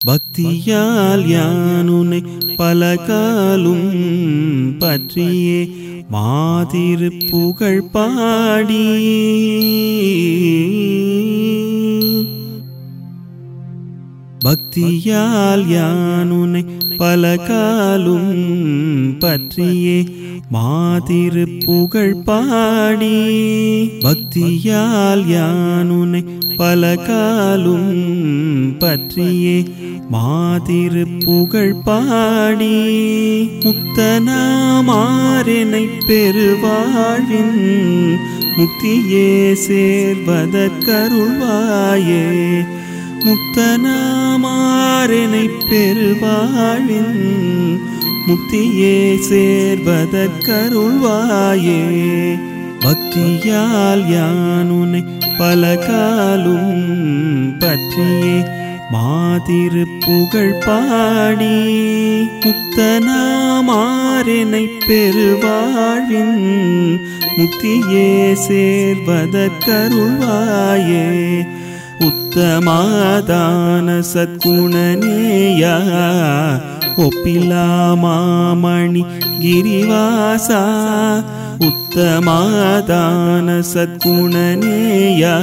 பக்தியால் யானுனை பல காலும் பற்றியே மாதிரு புகழ் பாடி பக்தியால் யானுனை பல காலும் பற்றியே மாதிரு புகழ் பாடி பக்தியால் யானுனை பல காலும் பற்றியே மாதிரு புகழ் பாடி முக்தனாமாறனை பெருவாழ்வின் முக்தியே சேர்வதற்கருள்வாயே முக்தனாமாறனை பெருவாழ்வின் முக்தியே சேர்வதற்கருள்வாயே பக்தியால் யானுனை பல காலும் பற்றியே மாதிரு புகழ் பாடி முக்தனாமாறனை பெருவாழ்வின் முக்தியே சேர்வதற்கருள்வாயே உத்தமாதான சத்குணனேயா ஒப்பிலாமாமணி கிரிவாசா உத்தமாதான சத்குணனேயா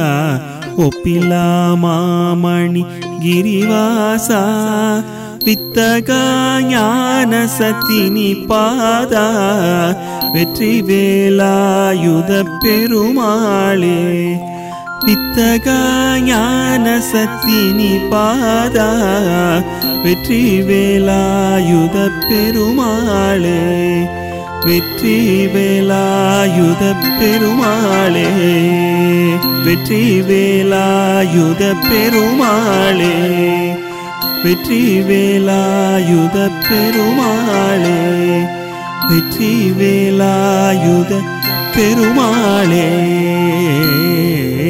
ஒப்பிலாமாமணி கிரிவாசா வித்தகா ஞான சத்தினி பாதா வெற்றி வேலாயுத பெருமாளே வித்தகா ஞான சத்தினி பாதா வெற்றி வேலாயுத பெருமாளே வெற்றி வேலாயுத பெருமாளே வெற்றி வேலாயுத பெருமாளே வெற்றி வேலாயுத பெருமாளே வெற்றி வேலாயுத பெருமாளே